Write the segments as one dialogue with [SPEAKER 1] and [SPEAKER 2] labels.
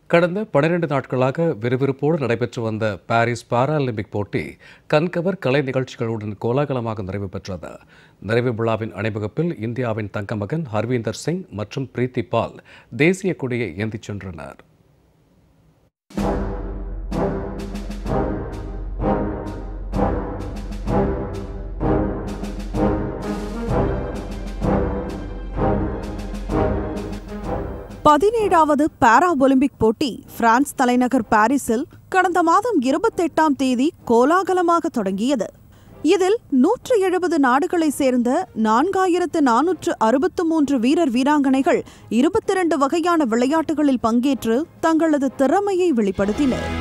[SPEAKER 1] கடந்த பன்னிரண்டு நாட்களாக விறுவிறுப்போடு நடைபெற்று வந்த பாரிஸ் பாராலிம்பிக் போட்டி கண்கவர் கலை நிகழ்ச்சிகளுடன் கோலாகலமாக நிறைவு பெற்றது நிறைவு விழாவின் அணிவகுப்பில் இந்தியாவின் தங்கமகன் ஹர்வீந்தர் சிங் மற்றும் பிரீத்தி பால் தேசிய கொடியை ஏந்திச் சென்றனர்
[SPEAKER 2] பதினேழாவது பாரா ஒலிம்பிக் போட்டி பிரான்ஸ் தலைநகர் பாரிஸில் கடந்த மாதம் இருபத்தெட்டாம் தேதி கோலாகலமாக தொடங்கியது இதில் நூற்று எழுபது நாடுகளைச் சேர்ந்த நான்காயிரத்து நானூற்று அறுபத்து மூன்று வீரர் வீராங்கனைகள் இருபத்திரண்டு வகையான விளையாட்டுகளில் பங்கேற்று தங்களது திறமையை வெளிப்படுத்தினர்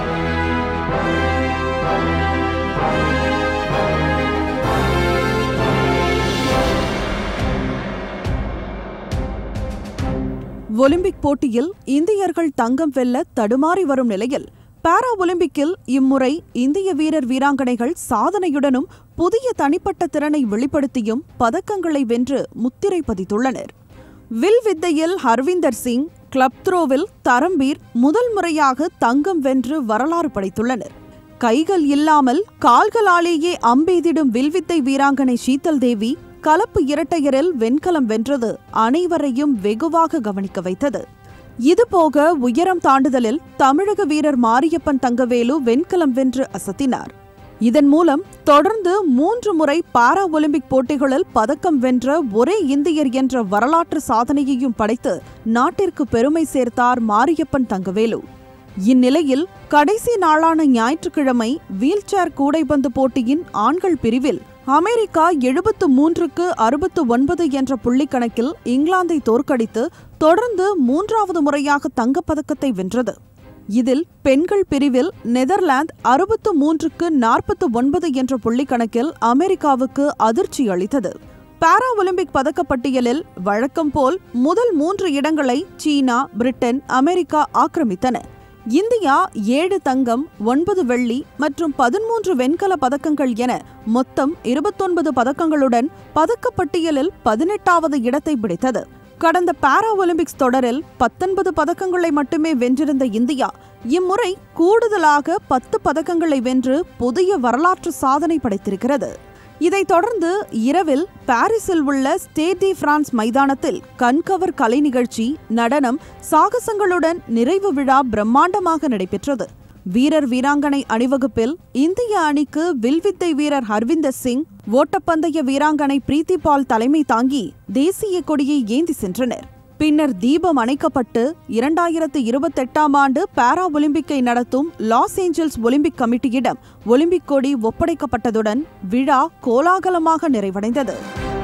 [SPEAKER 2] ஒலிம்பிக் போட்டியில் இந்தியர்கள் தங்கம் வெல்ல தடுமாறி வரும் நிலையில் பாரா ஒலிம்பிக்கில் இம்முறை இந்திய வீரர் வீராங்கனைகள் சாதனையுடனும் புதிய தனிப்பட்ட திறனை வெளிப்படுத்தியும் பதக்கங்களை வென்று முத்திரை பதித்துள்ளனர் வில் வித்தையில் ஹர்விந்தர் சிங் கிளப் த்ரோவில் தரம்பீர் முதல் முறையாக தங்கம் வென்று வரலாறு படைத்துள்ளனர் கைகள் இல்லாமல் கால்களாலேயே அம்பெய்திடும் வில்வித்தை வீராங்கனை ஷீதல் தேவி கலப்பு இரட்டையரில் வெண்கலம் வென்றது அனைவரையும் வெகுவாக கவனிக்க வைத்தது இதுபோக உயரம் தாண்டுதலில் தமிழக வீரர் மாரியப்பன் தங்கவேலு வெண்கலம் வென்று அசத்தினார் இதன் மூலம் தொடர்ந்து மூன்று முறை பாரா ஒலிம்பிக் போட்டிகளில் பதக்கம் வென்ற ஒரே இந்தியர் என்ற வரலாற்று சாதனையையும் படைத்து நாட்டிற்கு பெருமை சேர்த்தார் மாரியப்பன் தங்கவேலு இந்நிலையில் கடைசி நாளான ஞாயிற்றுக்கிழமை வீல்சேர் கூடைப்பந்து போட்டியின் ஆண்கள் பிரிவில் அமெரிக்கா எழுபத்து மூன்றுக்கு அறுபத்து ஒன்பது என்ற புள்ளிக்கணக்கில் இங்கிலாந்தை தோற்கடித்து தொடர்ந்து மூன்றாவது முறையாக தங்கப்பதக்கத்தை வென்றது இதில் பெண்கள் பிரிவில் நெதர்லாந்து அறுபத்து மூன்றுக்கு நாற்பத்து ஒன்பது என்ற புள்ளிக்கணக்கில் அமெரிக்காவுக்கு அதிர்ச்சி அளித்தது பாரா ஒலிம்பிக் பதக்கப்பட்டியலில் வழக்கம் போல் முதல் மூன்று இடங்களை சீனா பிரிட்டன் அமெரிக்கா ஆக்கிரமித்தன இந்தியா ஏழு தங்கம் ஒன்பது வெள்ளி மற்றும் பதிமூன்று வெண்கல பதக்கங்கள் என மொத்தம் இருபத்தொன்பது பதக்கங்களுடன் பதக்கப்பட்டியலில் பதினெட்டாவது இடத்தை பிடித்தது கடந்த பாரா ஒலிம்பிக்ஸ் தொடரில் பத்தொன்பது பதக்கங்களை மட்டுமே வென்றிருந்த இந்தியா இம்முறை கூடுதலாக பத்து பதக்கங்களை வென்று புதிய வரலாற்று சாதனை படைத்திருக்கிறது இதைத் தொடர்ந்து இரவில் பாரிஸில் உள்ள ஸ்டேட் டி பிரான்ஸ் மைதானத்தில் கண்கவர் கலை நிகழ்ச்சி நடனம் சாகசங்களுடன் நிறைவு விழா பிரம்மாண்டமாக நடைபெற்றது வீரர் வீராங்கனை அணிவகுப்பில் இந்திய அணிக்கு வில்வித்தை வீரர் ஹர்விந்தர் சிங் ஓட்டப்பந்தய வீராங்கனை பிரீத்தி பால் தலைமை தாங்கி தேசிய கொடியை ஏந்தி சென்றனர் பின்னர் தீபம் அணைக்கப்பட்டு இரண்டாயிரத்து இருபத்தெட்டாம் ஆண்டு பாரா ஒலிம்பிக்கை நடத்தும் லாஸ் ஏஞ்சல்ஸ் ஒலிம்பிக் கமிட்டியிடம் ஒலிம்பிக் கொடி ஒப்படைக்கப்பட்டதுடன் விழா கோலாகலமாக நிறைவடைந்தது